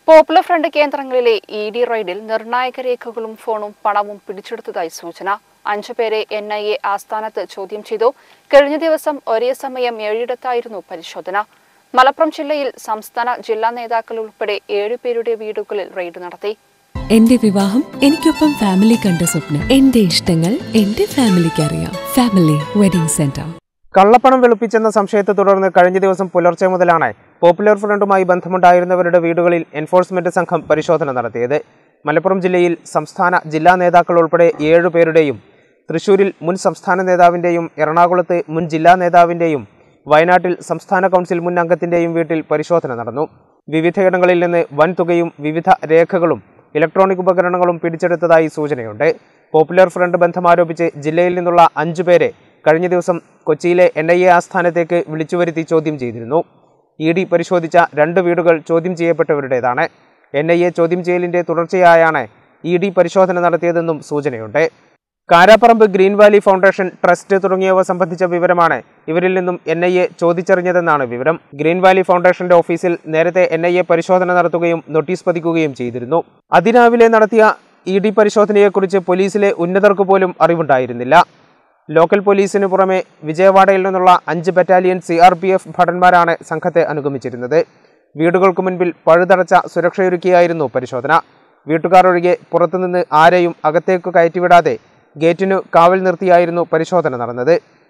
popular front കേന്ദ്രങ്ങളിലെ E D റെയ്ഡിൽ നിർണായക രേഖകളും ഫോണും പണവും പിടിച്ചെടുത്തതായി സൂചന അഞ്ചുപേരെ എൻ ഐ എ ആസ്ഥാനത്ത് ചോദ്യം ചെയ്തു കഴിഞ്ഞ ദിവസം ഒരേ സമയം ഏഴിടത്തായിരുന്നു പരിശോധന മലപ്പുറം ജില്ലയിൽ സംസ്ഥാന ജില്ലാ നേതാക്കൾ ഉൾപ്പെടെ ഏഴുപേരുടെ വീടുകളിൽ റെയ്ഡ് നടത്തി എന്റെ വിവാഹം എനിക്കൊപ്പം ഫാമിലി കണ്ട സ്വപ്നം എന്റെ ഇഷ്ടങ്ങൾ എന്റെ ഫാമിലിക്ക് അറിയാം ഫാമിലി വെഡിംഗ് സെന്റർ കള്ളപ്പണം വെളുപ്പിച്ചെന്ന സംശയത്തെ തുടർന്ന് കഴിഞ്ഞ ദിവസം പുലർച്ചെ മുതലാണ് പോപ്പുലർ ഫ്രണ്ടുമായി ബന്ധമുണ്ടായിരുന്നവരുടെ വീടുകളിൽ എൻഫോഴ്സ്മെന്റ് സംഘം പരിശോധന നടത്തിയത് മലപ്പുറം ജില്ലയിൽ സംസ്ഥാന ജില്ലാ നേതാക്കൾ ഉൾപ്പെടെ ഏഴുപേരുടെയും തൃശൂരിൽ മുൻ സംസ്ഥാന നേതാവിൻ്റെയും എറണാകുളത്ത് മുൻ ജില്ലാ നേതാവിൻ്റെയും വയനാട്ടിൽ സംസ്ഥാന കൗൺസിൽ മുൻ അംഗത്തിൻ്റെയും വീട്ടിൽ പരിശോധന നടന്നു വിവിധയിടങ്ങളിൽ നിന്ന് വൻതുകയും വിവിധ രേഖകളും ഇലക്ട്രോണിക് ഉപകരണങ്ങളും പിടിച്ചെടുത്തതായി സൂചനയുണ്ട് പോപ്പുലർ ഫ്രണ്ട് ബന്ധമാരോപിച്ച് ജില്ലയിൽ നിന്നുള്ള അഞ്ചുപേരെ കഴിഞ്ഞ ദിവസം കൊച്ചിയിലെ എൻ ഐ എ ആസ്ഥാനത്തേക്ക് വിളിച്ചുവരുത്തി ചോദ്യം ചെയ്തിരുന്നു ഇ ഡി പരിശോധിച്ച രണ്ട് വീടുകൾ ചോദ്യം ചെയ്യപ്പെട്ടവരുടേതാണ് എൻ ഐ എ ചോദ്യം ചെയ്യലിന്റെ തുടർച്ചയായാണ് ഇ ഡി പരിശോധന നടത്തിയതെന്നും സൂചനയുണ്ട് Karaparamba green valley foundation trust തുടങ്ങിയവ സംബന്ധിച്ച വിവരമാണ് ഇവരിൽ നിന്നും എൻ ഐ എ ചോദിച്ചറിഞ്ഞതെന്നാണ് വിവരം ഗ്രീൻ വാലി ഫൗണ്ടേഷന്റെ ഓഫീസിൽ നേരത്തെ എൻ ഐ എ പരിശോധന നടത്തുകയും നോട്ടീസ് പതിക്കുകയും ചെയ്തിരുന്നു അതിരാവിലെ നടത്തിയ ഇ ഡി പരിശോധനയെക്കുറിച്ച് പോലീസിലെ ഉന്നതർക്ക് പോലും അറിവുണ്ടായിരുന്നില്ല ലോക്കൽ പോലീസിന് പുറമെ വിജയവാഡയിൽ നിന്നുള്ള അഞ്ച് battalion C R P F ഭടന്മാരാണ് സംഘത്തെ അനുഗമിച്ചിരുന്നത് വീടുകൾക്ക് മുൻപിൽ പഴുതടച്ച സുരക്ഷയൊരുക്കിയായിരുന്നു പരിശോധന വീട്ടുകാർ ഒഴികെ പുറത്തുനിന്ന് ആരെയും അകത്തേക്ക് കയറ്റിവിടാതെ ഗേറ്റിനു കാവൽ നിർത്തിയായിരുന്നു പരിശോധന നടന്നത്